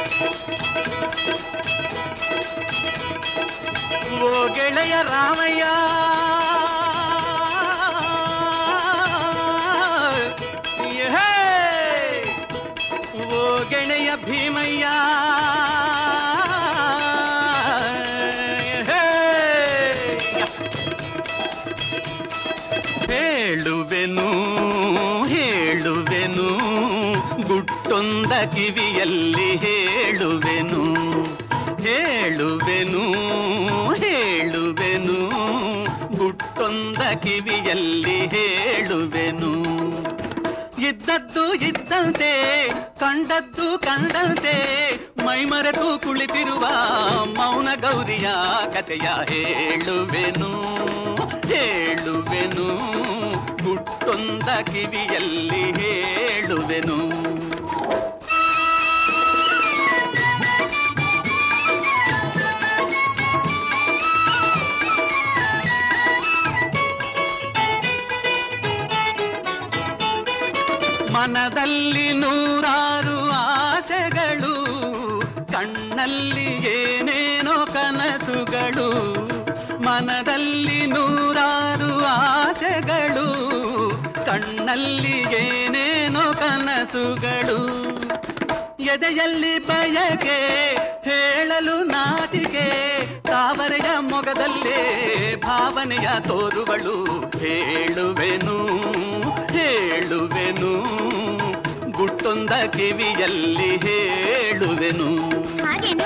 ಓ ಗೆಳೆಯ ರಾಮಯ್ಯ ಹೇ! ಓ ಗೆಳೆಯ ಭೀಮಯ್ಯ ಹೇ! ಹೇಳುವೆನು ಹೇಳುವೆನು ಗುಟ್ಟೊಂದ ಕಿವಿಯಲ್ಲಿ ಹೇಳುವೆನು ಹೇಳುವೆನು ಹೇಳುವೆನು ಗುಟ್ಟೊಂದ ಕಿವಿಯಲ್ಲಿ ಹೇಳುವೆನು ಇದ್ದದ್ದು ಇದ್ದಂತೆ ಕಂಡದ್ದು ಕಂಡಂತೆ ಮೈಮರೆತು ಕುಳಿತಿರುವ ಮೌನ ಗೌರಿಯ ಕಥೆಯ ಹೇಳುವೆನು ಹೇಳುವೆನು ಗುಟ್ಟೊಂದ ಕಿವಿಯಲ್ಲಿ ಹೇಳುವೆನು ಮನದಲ್ಲಿ ನೂರಾರು ಆಸೆಗಳು ಕಣ್ಣಲ್ಲಿ ಏನೇನೋ ಕನಸುಗಳು ಮನದಲ್ಲಿ ನೂರಾರು ಆಸೆಗಳು ಕಣ್ಣಲ್ಲಿ ಏನೇನೋ ಕನಸುಗಳು ಎದೆಯಲ್ಲಿ ಬಯಕೆ ಹೇಳಲು ನಾಚಿಕೆ ತಾವರೆಯ ಮೊಗದಲ್ಲೇ ಭಾವನೆಯ ತೋರುವಳು ಹೇಳುವೆನು ಹೇಳುವೆನು ಗುಟ್ಟೊಂದ ಕಿವಿಯಲ್ಲಿ ಹೇಳುವೆನು ಹಾಗೇನು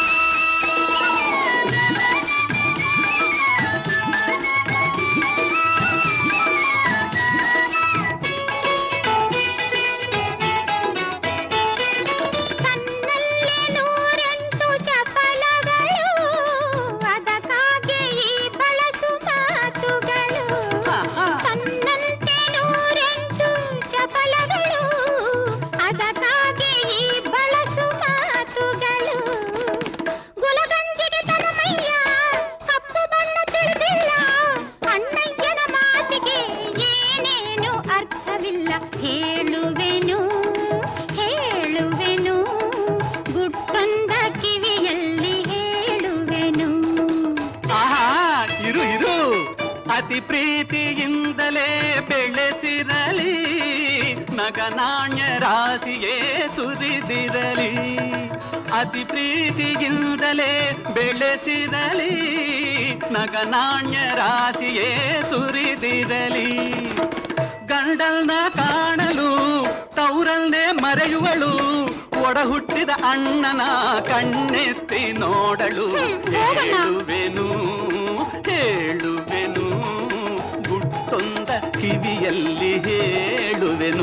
ತನ್ನಲ್ಲೇ ನೂರೆಂಟು ಚಪಲಗಳು ಅದಕ್ಕಾಗಿ ಈ ಬಳಸು ಮಾತುಗಳು ತನ್ನಂತೆ ನೂರೆಂಟು ಚಪಲಗಳು ಅದಕ್ಕಾಗಿ ಈ ಬಳಸು ಮಾತುಗಳು ಗುಲಗಂಜಿಗೆ ತನಮಯ್ಯ ಕಪ್ಪು ಬಣ್ಣ ತಿಳಿದಿಲ್ಲ ಅಣ್ಣಯ್ಯನ ಮಾತಿಗೆ ಏನೇನು ಅರ್ಥವಿಲ್ಲ ಹೇಳುವೆನು ಹೇಳುವೆನು ಗುಟ್ಟೊಂದ ಕಿವಿಯಲ್ಲಿ ಹೇಳುವೆನು ಆಹಾ ಇರು ಇರು ಅತಿ ಪ್ರೀತಿಯಿಂದಲೇ ಬೆಳೆಸಿರಲಿ ನಗನಾಣ್ಯ ರಾಶಿಯೇ ಸುರಿದಿರಲಿ ಅತಿ ಪ್ರೀತಿಯಿಂದಲೇ ಬೆಳೆಸಿರಲಿ ನಗನಾಣ್ಯ ರಾಶಿಯೇ ಸುರಿದಿರಲಿ ಗಂಡಲ್ನ ಕಾಣಲು ತೌರಲ್ನೇ ಮರೆಯುವಳು ಒಡ ಹುಟ್ಟಿದ ಅಣ್ಣನ ಕಣ್ಣೆತ್ತಿ ನೋಡಳು ಹೇಳುವೆನು ಹೇಳುವೆನು ಗುಟ್ಟೊಂದ ಕಿವಿಯಲ್ಲಿ ಹೇಳುವೆನು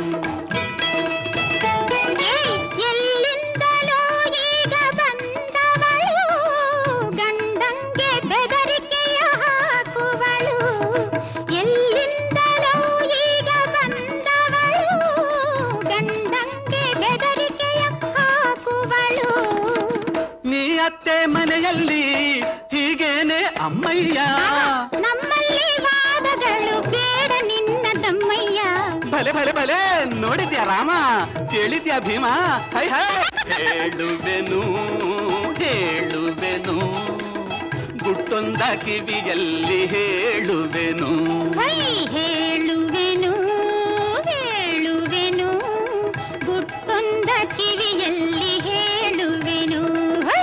ಏಯ್, ಎಲ್ಲಿಂದಲೋ ಈಗ ಬಂದವಳು ಗಂಡಂಗೆ ಬೆದರಿಕೆಯ ಹಾಕುವಳು ಎಲ್ಲಿಂದಲೋ ಈಗ ಬಂದವಳು ಗಂಡಂಗೆ ಬೆದರಿಕೆಯ ಹಾಕುವಳು ನೀ ಅತ್ತೆ ಮನೆಯಲ್ಲಿ ಹೀಗೇನೆ ಅಮ್ಮಯ್ಯ ನಮ್ಮಲ್ಲಿ ವಾದಗಳು ಬೇಡ ನಿನ್ನ ತಮ್ಮಯ್ಯ ಭಲೆ ಭಲೆ ಭಲೆ ನೋಡಿದ್ಯಾ ರಾಮ ಕೇಳಿದ್ಯಾ ಭೀಮ ಹೈ ಹೈ ಹೇಳುವೆನು ಹೇಳುವೆನು ಗುಟ್ಟೊಂದ ಕಿವಿಯಲ್ಲಿ ಹೇಳುವೆನು ಹೈ ಹೇಳುವೆನು ಹೇಳುವೆನು ಗುಟ್ಟೊಂದ ಕಿವಿಯಲ್ಲಿ ಹೇಳುವೆನು ಹೈ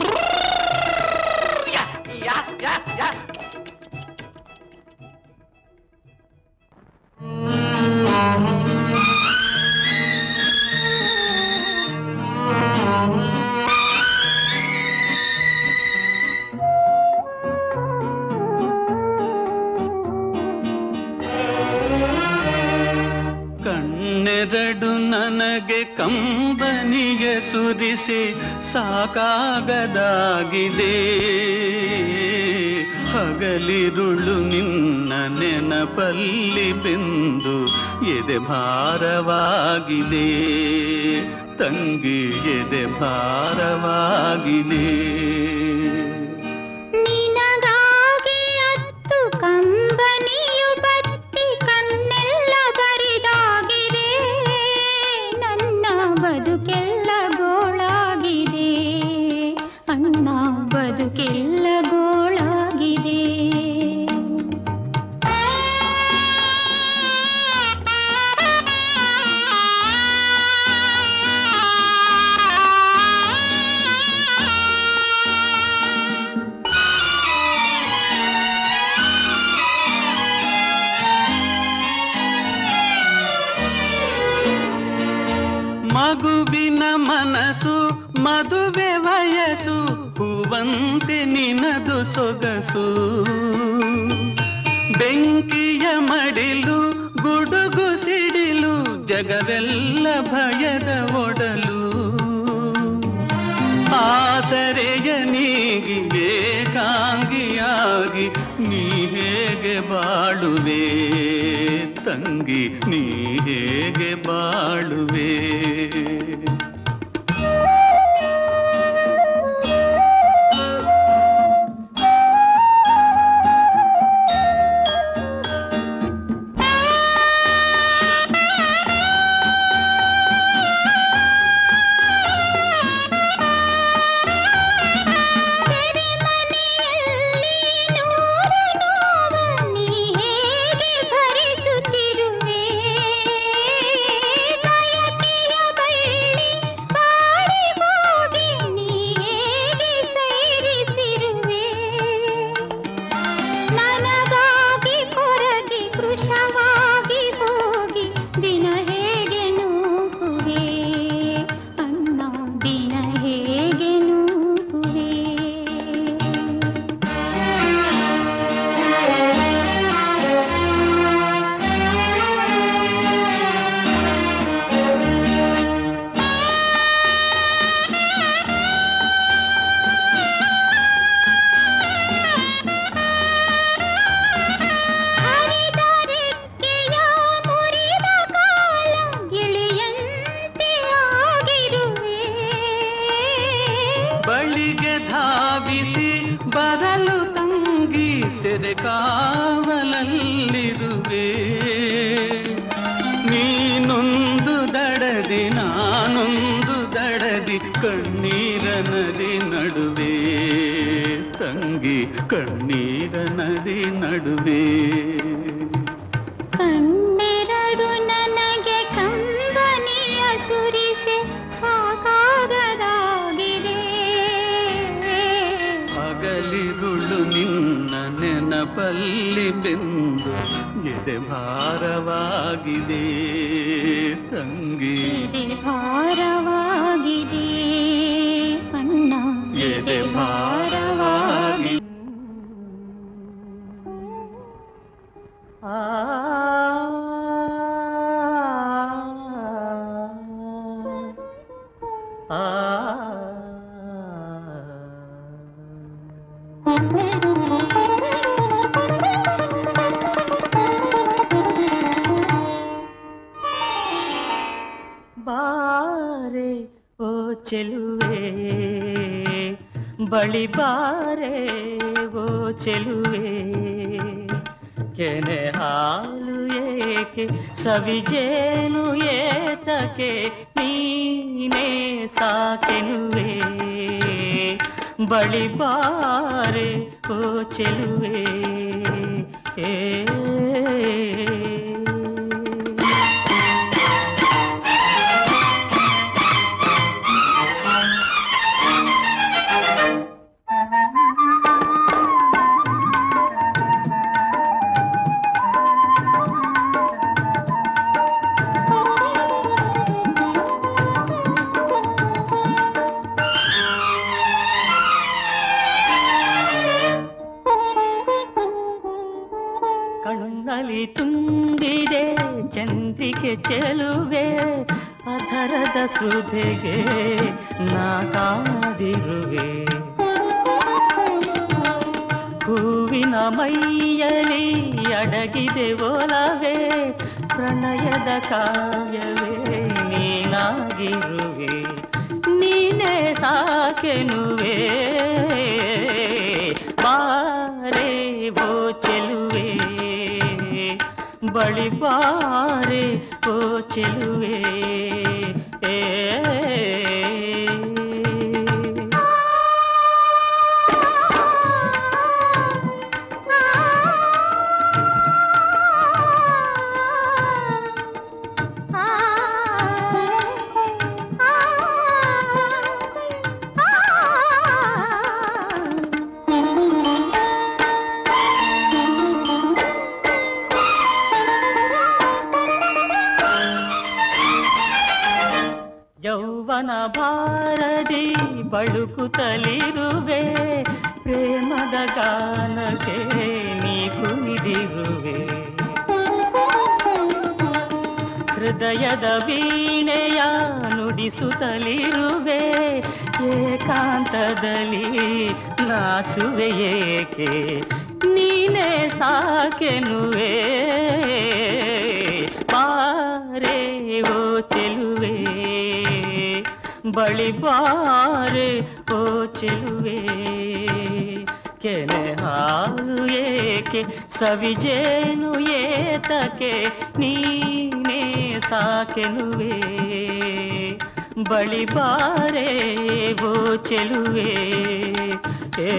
ಯಾ, ಯಾ, ಯಾ, ಯಾ. ಕಣ್ಣೆರಡು ನನಗೆ ಕಂಬನಿಗೆ ಸುರಿಸಿ ಸಾಕಾಗದಾಗಿದೆ ಹಗಲಿರುಳು ನಿನ್ನ ನೆನಪಲ್ಲಿ ಬೆಂದು ಎದೆ ಭಾರವಾಗಿದೆ ತಂಗಿ ಎದೆ ಭಾರವಾಗಿದೆ ನಿನಗಾಗಿ ಹತ್ತು ಕಂಬನಿಯು ಬತ್ತಿ ಕಣ್ಣೆಲ್ಲ ಬರಿದಾಗಿದೆ ನನ್ನ ಬದುಕೆಲ್ಲ ಗೋಳಾಗಿದೆ ಮಗುವಿನ ಮನಸ್ಸು ಮದುವೆ ವಯಸ್ಸು ಹೂವಂತೆ ನಿನದು ಸೊಗಸು ಬೆಂಕಿಯ ಮಡಿಲು ಗುಡುಗು ಸಿಡಿಲು ಜಗವೆಲ್ಲ ಭಯದ ಒಡಲು ಆಸರೆಯ ನೀಗಿ ಏಕಾಂಗಿಯಾಗಿ ನೀ ಹೇಗೆ ಬಾಳುವೆ ತಂಗಿ ನೀ ಹೇಗೆ ಬಾಳುವೆ ಸೆರೆಮನೆಯಲ್ಲಿ ನೂರು ನೋವು ನೀ ಹೇಗೆ ಭರಿಸುತ್ತಿರುವೆ ಬಯಕೆಯ ಬಳ್ಳಿ ಬಾಡಿ ಹೋಗಿ ನೀ ಹೇಗೆ ಸೈರಿಸಿರುವೆ ನನಗಾಗಿ ಕೊರಗಿ ಕೃಶವಾಗಿ ಹೋಗಿ ದಿನ ಹೇಗೆ ನೂಕುವೆ ಅಣ್ಣ ದಿನ ಹೇಗೆ ನೂಕುವೆ ಹರಿದರೆಕ್ಕೆಯ ಮುರಿದ ಕಾಲ ಗಿಳಿಯಂತೆ ಆಗಿರುವೆ ಬಳಿಗೆ ಧಾವಿಸಿ ಬರಲು ತಂಗಿ ಸೆರೆ ಕಾವಲಲ್ಲಿರುವೆ ನೀನೊಂದು ದಡದಿ ನಾನೊಂದು ದಡದಿ ಕಣ್ಣೀರ ನದಿ ನಡುವೆ ತಂಗಿ ಕಣ್ಣೀರ ನದಿ ನಡುವೆ ಕಣ್ಣೆರಡು ನನಗೆ ಕಂಬನಿಯ ಸುರಿಸಿ ಸಾಕಾಗದಾಗಿದೆ ಹಗಲಿರುಳು ನಿನ್ನ ನೆನಪಲ್ಲಿ ಬೆಂದು ಎದೆ ಭಾರವಾಗಿದೆ ತಂಗಿ ಎದೆ ಭಾರವಾಗಿದೆ ಅಣ್ಣ ಎದೆ ಭಾರವಾಗಿ ಆ ಆ ಬಾರೆ ಓ ಚೆಲುವೆ ಬಳಿ ಬಾರೆ ಓ ಚೆಲುವೆ ಕೆನೆ ಹಾಲು ಏಕೆ ಸವಿಜೇನು ಏತಕ್ಕೆ ನೀನೇ ಸಾಕೆನುವೆ ಬಳಿ ಬಾರೆ ಓ ಚೆಲುವೆ ಏ ಕಣ್ಣಲ್ಲಿ ತುಂಬಿದೆ ಚಂದ್ರಿಕೆ ಚೆಲುವೆ ಅಧರದ ಸುಧೆಗೆ ನಾ ಕಾದಿರುವೆ ಹೂವಿನ ಮೈಯಲಿ ಅಡಗಿದೆ ಒಲವೇ ಪ್ರಣಯದ ಕಾವ್ಯವೇ ನೀನಾಗಿರುವೆ ನೀನೇ ಸಾಕೆನುವೆ ಬಾರೆ ಓ ಚೆಲುವೆ ಬಳಿ ಬಾರೆ ಓ ಚೆಲುವೆ ಏ ಯೌವನ ಭಾರದಿ ಬಳುಕುತ್ತಲಿರುವೆ ಪ್ರೇಮದ ಗಾನಕ್ಕೆ ನೀ ಕುಣಿದಿರುವೆ ಹೃದಯದ ವೀಣೆಯ ನುಡಿಸುತ್ತಲಿರುವೆ ಏಕಾಂತದಲ್ಲಿ ನಾಚುವೆ ಏಕೆ ನೀನೇ ಸಾಕೆನುವೆ ಬಾರೆ ಓ ಚೆಲುವೆ ಬಳಿ ಬಾರೆ ಓ ಚೆಲುವೆ ಕೆನೆ ಹಾಲು ಏಕೆ ಸವಿಜೇನು ಏತಕ್ಕೆ ನೀನೇ ಸಾಕೆನುವೆ ಬಳಿ ಬಾರೆ ಓ ಚೆಲುವೆ ಏ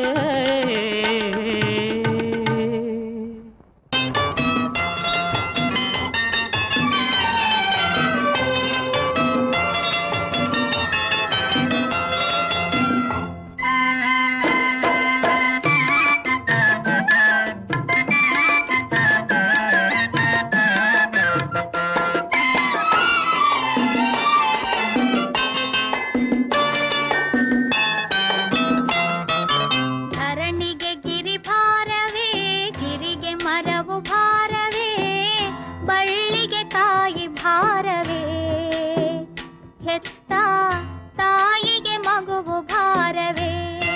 ಧರಣಿಗೆ ಗಿರಿ ಭಾರವೇ ಗಿರಿಗೆ ಮರವು ಭಾರವೇ ಬಳ್ಳಿಗೆ ತಾಯಿ ಭಾರವೇ ಹೆತ್ತ ತಾಯಿಗೆ ಮಗುವು ಭಾರವೇ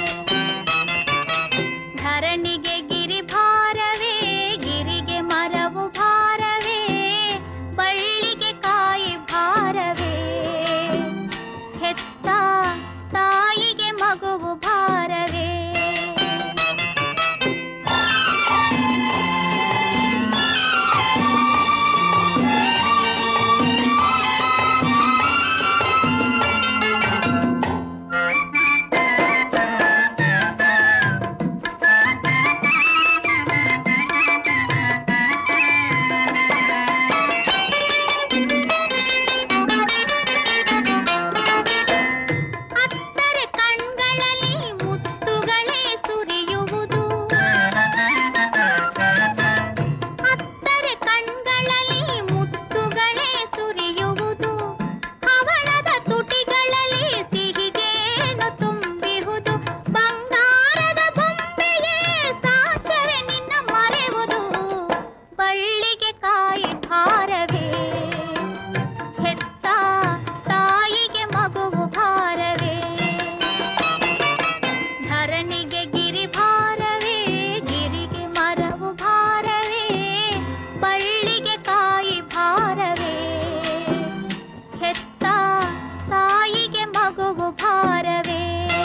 ಧರಣಿಗೆ ಗಿರಿ ಭಾರವೇ ಗಿರಿಗೆ ಮರವು ಭಾರವೇ ಬಳ್ಳಿಗೆ ಕಾಯಿ ಭಾರವೇ ಹೆತ್ತ ತಾಯಿಗೆ ಮಗುವು ಭಾರವೇ ಅತ್ತರೆ ಕಣ್ಗಳಲ್ಲಿ ಮುತ್ತುಗಳೇ ಸುರಿಯುವುದು ಅತ್ತರೆ ಕಣ್ಗಳಲ್ಲಿ ಮುತ್ತುಗಳೇ ಸುರಿಯುವುದು ಹವಳದ ತುಟಿಗಳಲ್ಲಿ ಸಿಹಿಗೇನು ತುಂಬಿಹುದು ಬಂಗಾರದ ಬೊಂಬೆಯೇ ಸಾಧ್ಯವೇ ನಿನ್ನ ಮರೆಯುವುದು ಬಳ್ಳಿಗೆ ಕಾಯಿ ಭಾರವೇ ಹೆತ್ತ ತಾಯಿಗೆ ಮಗುವು ಭಾರವೇ ಧರಣಿಗೆ ಗಿರಿ ಭಾರವೇ ಗಿರಿಗೆ ಮರವು ಭಾರವೇ ಬಳ್ಳಿಗೆ ಕಾಯಿ ಭಾರವೇ ಹೆತ್ತ ತಾಯಿಗೆ ಮಗುವು ಭಾರವೇ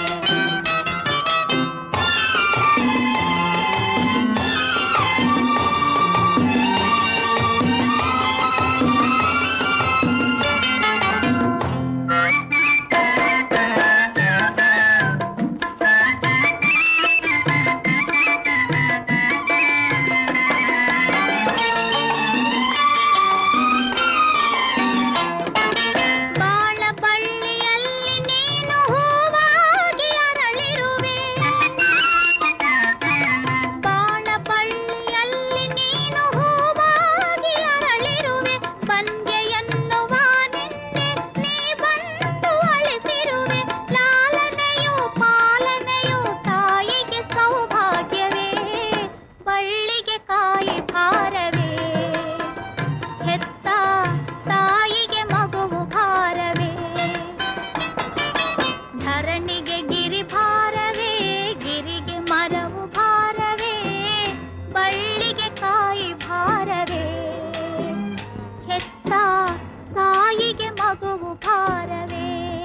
ಬಾಳ ಬಳ್ಳಿಯಲ್ಲಿ ನೀನು ಹೂವಾಗಿ ಅರಳಿರುವೆ ಬಾಳ ಬಳ್ಳಿಯಲ್ಲಿ ನೀನು ಹೂವಾಗಿ ಅರಳಿರುವೆ ಬಂಗೆ ಎನ್ನುವ ನಿನ್ನೆ ನೀ ಬಂದು ಅಳಿಸಿರುವೆ ಲಾಲನೆಯು ಪಾಲನೆಯು ತಾಯಿಗೆ ಸೌಭಾಗ್ಯವೇ ಬಳ್ಳಿಗೆ ಕಾಯಿ ಭಾರವೇ ಹೆತ್ತ ತಾಯಿಗೆ ಮಗುವು ಭಾರವೇ ಧರಣಿಗೆ ಗಿರಿ ಭಾರವೇ ಗಿರಿಗೆ ಮರವು ಭಾರವೇ ಬಳ್ಳಿಗೆ ಕಾಯಿ ಭಾರವೇ ಹೆತ್ತ ತಾಯಿಗೆ ಮಗುವು ಭಾರವೇ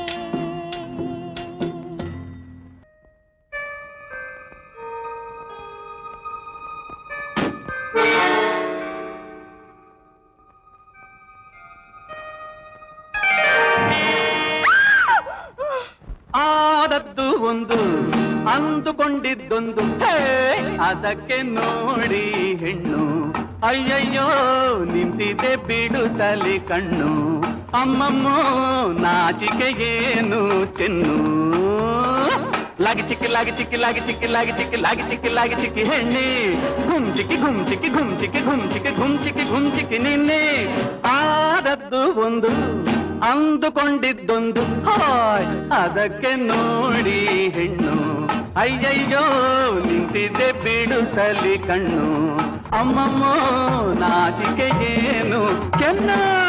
ಆದದ್ದು ಒಂದು ಅಂದುಕೊಂಡಿದ್ದೊಂದು ಹೇ ಅದಕ್ಕೆ ನೋಡಿ ಹೆಣ್ಣು ಅಯ್ಯಯ್ಯೋ ನಿಂತಿದೆ ಬಿಡುತ್ತಲಿ ಕಣ್ಣು ಅಮ್ಮಮ್ಮೋ ನಾಚಿಕೆ ಏನು ಚೆನ್ನು ಲಾಗಿ ಚಿಕ್ಕಿ ಲಾಗಿ ಚಿಕ್ಕಿ ಲಾಗಿ ಚಿಕ್ಕಿ ಲಾಗಿ ಚಿಕ್ಕಿ ಲಾಗಿ ಚಿಕ್ಕಿ ಲಾಗಿ ಚಿಕ್ಕಿ ಹೆಣ್ಣೆ ಘುಮ್ ಚಿಕ್ಕಿ ಘುಮ್ ಚಿಕ್ಕಿ ಘುಮ್ ಚಿಕ್ಕಿ ಘುಮ್ ಚಿಕ್ಕಿ ಘುಮ್ ಚಿಕ್ಕಿ ಘುಮ್ ಚಿಕ್ಕಿ ನಿನ್ನೆ ಆದದ್ದು ಒಂದು ಅಂದುಕೊಂಡಿದ್ದೊಂದು ಹಾಯ್ ಅದಕ್ಕೆ ನೋಡಿ ಹೆಣ್ಣು ಅಯ್ಯಯ್ಯೋ ನಿಂತಿದೆ ಬಿಡುತ್ತಲಿ ಕಣ್ಣು ಅಮ್ಮಮ್ಮೋ ನಾಚಿಕೆ ಏನು ಚೆನ್ನ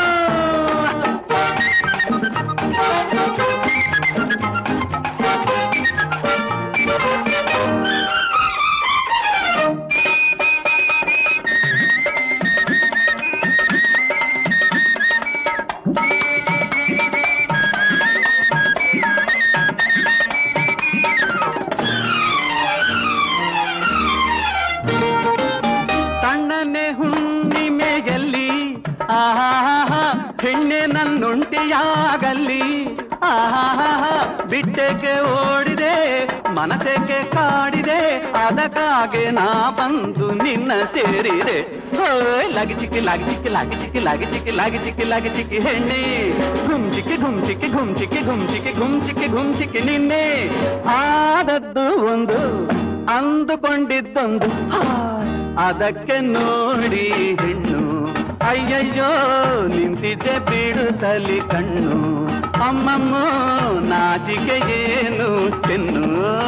ತಣ್ಣನೆ ಹುಣ್ಣಿಮೆಯಲ್ಲಿ ಆಹಾಹ ಹೆಣ್ಣೆ ನನ್ನುಂಟಿಯಾಗಲ್ಲಿ ಆಹಾಹ ಬಿಟ್ಟೆಗೆ ಓಡಿದೆ ಮನಸ್ಸೆಗೆ ಕಾಡಿದೆ ಅದಕ್ಕಾಗೆ ನಾ ಬಂದು ನಿನ್ನ ಸೇರಿದೆ ಹೋಯ್ ಲಾಗಿ ಚಿಕ್ಕಿ ಲಾಗಿ ಚಿಕ್ಕಿ ಲಾಗಿ ಚಿಕ್ಕಿ ಲಾಗಿ ಚಿಕ್ಕಿ ಲಾಗಿ ಚಿಕ್ಕಿ ಲಾಗಿ ಚಿಕ್ಕಿ ಹೆಣ್ಣೆ ಘುಮ್ ಚಿಕ್ಕಿ ಘುಮ್ ಚಿಕ್ಕಿ ಘುಮ್ ಚಿಕ್ಕಿ ಘುಮ್ ಚಿಕ್ಕಿ ಘುಮ್ ಚಿಕ್ಕಿ ಘುಮ್ ಚಿಕ್ಕಿ ನಿನ್ನೆ ಆದದ್ದು ಒಂದು ಅಂದುಕೊಂಡಿದ್ದೊಂದು ಹಾಯ್, ಅದಕ್ಕೆ ನೋಡಿ ಹೆಣ್ಣು ಅಯ್ಯಯ್ಯೋ ನಿಂತಿದ್ದೆ ಬಿಡುತ್ತಲಿ ಕಣ್ಣು ಅಮ್ಮಮ್ಮ ನಾಚಿಕೆ ಏನು ಚೆನ್ನು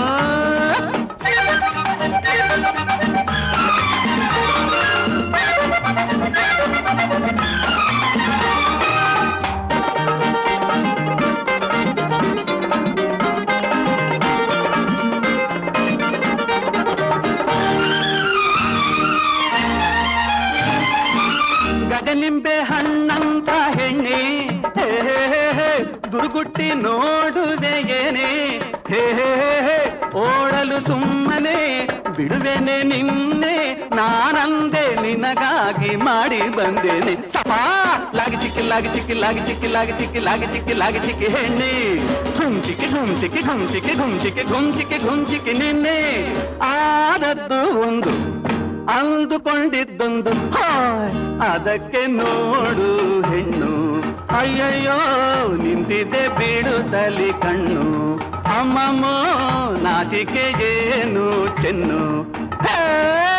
ಗಗನಿಂಬೆ ಹಣ್ಣಂತ ಹೆಣ್ಣೆ ಹೇ ಹೇ ಹೇ ಹೇ, ದುರ್ಗುಟ್ಟಿ ನೋಡುವೆ ಏನೇ ಹೇ ಹೇ ಹೇ ಹೇ, ಓಡಲು ಸುಮ್ಮನೆ ಬಿಡುವೆನೆ ನಿನ್ನೆ ನಾನಂದೆ ನಿನಗಾಗಿ ಮಾಡಿ ಬಂದೇನೆ ಸಫಾ ಲಾಗಿ ಚಿಕ್ಕಿ ಲಾಗಿ ಚಿಕ್ಕಿ ಲಾಗಿ ಚಿಕ್ಕಿ ಲಾಗಿ ಚಿಕ್ಕಿ ಲಾಗಿ ಚಿಕ್ಕಿ ಲಾಗಿ ಚಿಕ್ಕಿ ಹೆಣ್ಣೆ ಘುಮ್ ಚಿಕ್ಕಿ ಘುಮ್ ಚಿಕ್ಕಿ ಘುಮ್ ಚಿಕ್ಕಿ ಘುಮ್ ಚಿಕ್ಕಿ ಘುಮ್ ಚಿಕ್ಕಿ ಘುಮ್ ಚಿಕ್ಕಿ ನಿನ್ನೆ ಆದದ್ದು ಒಂದು ಅಂದುಕೊಂಡಿದ್ದೊಂದು ಹಾಯ್ ಅದಕ್ಕೆ ನೋಡು ಹೆಣ್ಣು ಅಯ್ಯಯ್ಯೋ ನಿಂತಿದೆ ಬಿಡುತ್ತಲಿ ಕಣ್ಣು ಅಮ್ಮಮ್ಮೋ ನಾಚಿಕೆ ಏನು ಚೆನ್ನು ಹೇ